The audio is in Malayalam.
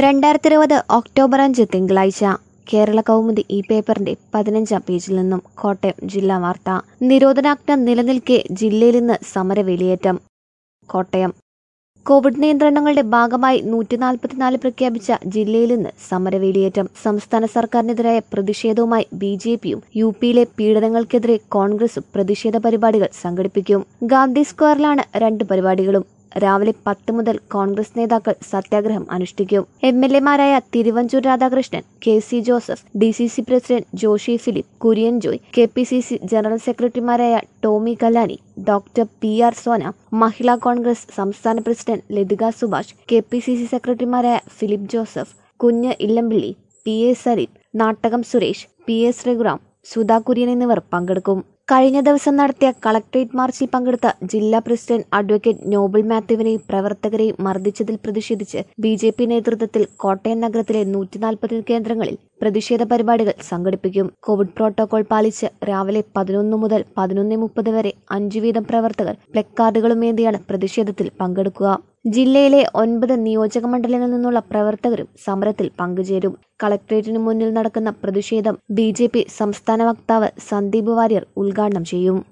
രണ്ടായിരത്തി ഇരുപത് ഒക്ടോബർ അഞ്ച് തിങ്കളാഴ്ച കേരള കൗമുദി ഈ പേപ്പറിന്റെ പതിനഞ്ചാം പേജിൽ നിന്നും കോട്ടയം ജില്ലാ വാർത്ത നിരോധനാജ്ഞ നിലനിൽക്കെ ജില്ലയിൽ ഇന്ന് സമരവേലിയേറ്റം കോട്ടയം കോവിഡ് നിയന്ത്രണങ്ങളുടെ ഭാഗമായി നൂറ്റി നാൽപ്പത്തിനാല് പ്രഖ്യാപിച്ച ജില്ലയിൽ ഇന്ന് സമരവേലിയേറ്റം സംസ്ഥാന സർക്കാരിനെതിരായ പ്രതിഷേധവുമായി ബി ജെ പിയും യു പിയിലെ പീഡനങ്ങൾക്കെതിരെ കോൺഗ്രസും പ്രതിഷേധ പരിപാടികൾ സംഘടിപ്പിക്കും ഗാന്ധി സ്ക്വയറിലാണ് രണ്ട് പരിപാടികളും രാവിലെ പത്ത് മുതൽ കോൺഗ്രസ് നേതാക്കൾ സത്യാഗ്രഹം അനുഷ്ഠിക്കും എം എൽ എമാരായ Thiruvanchoor Radhakrishnan K C Joseph D C C president Joshy Philip Kurian Joy K P C C general സെക്രട്ടറിമാരായ Tomy Kallani doctor P R Sona Mahila Congress സംസ്ഥാന president Lathika Subhash K P C C സെക്രട്ടറിമാരായ Philip Joseph Kunju Illampilly P A Sareef Nattakam Suresh P S Raghuram Sudha Kurian എന്നിവർ പങ്കെടുക്കും കഴിഞ്ഞ ദിവസം നടത്തിയ കളക്ട്രേറ്റ് മാർച്ചിൽ പങ്കെടുത്ത ജില്ലാ പ്രസിഡന്റ് അഡ്വക്കേറ്റ് നോബിൾ മാത്യുവിനെയും പ്രവർത്തകരെയും മർദ്ദിച്ചതിൽ പ്രതിഷേധിച്ച് ബി ജെ പി നേതൃത്വത്തിൽ കോട്ടയം നഗരത്തിലെ നൂറ്റിനാൽപ്പത് കേന്ദ്രങ്ങളിൽ പ്രതിഷേധ പരിപാടികൾ സംഘടിപ്പിക്കും കോവിഡ് പ്രോട്ടോകോൾ പാലിച്ച് രാവിലെ പതിനൊന്ന് മുതൽ പതിനൊന്ന് മുപ്പത് വരെ അഞ്ചു വീതം പ്രവർത്തകർ പ്ലക്കാർഡുകളുമേന്തിയാണ് പ്രതിഷേധത്തിൽ പങ്കെടുക്കുക ജില്ലയിലെ ഒൻപത് നിയോജക മണ്ഡലങ്ങളിൽ നിന്നുള്ള പ്രവർത്തകരും സമരത്തിൽ പങ്കുചേരും കളക്ട്രേറ്റിന് മുന്നിൽ നടക്കുന്ന പ്രതിഷേധം ബി സംസ്ഥാന വക്താവ് സന്ദീപ് വാര്യർ ഉദ്ഘാടനം ചെയ്യും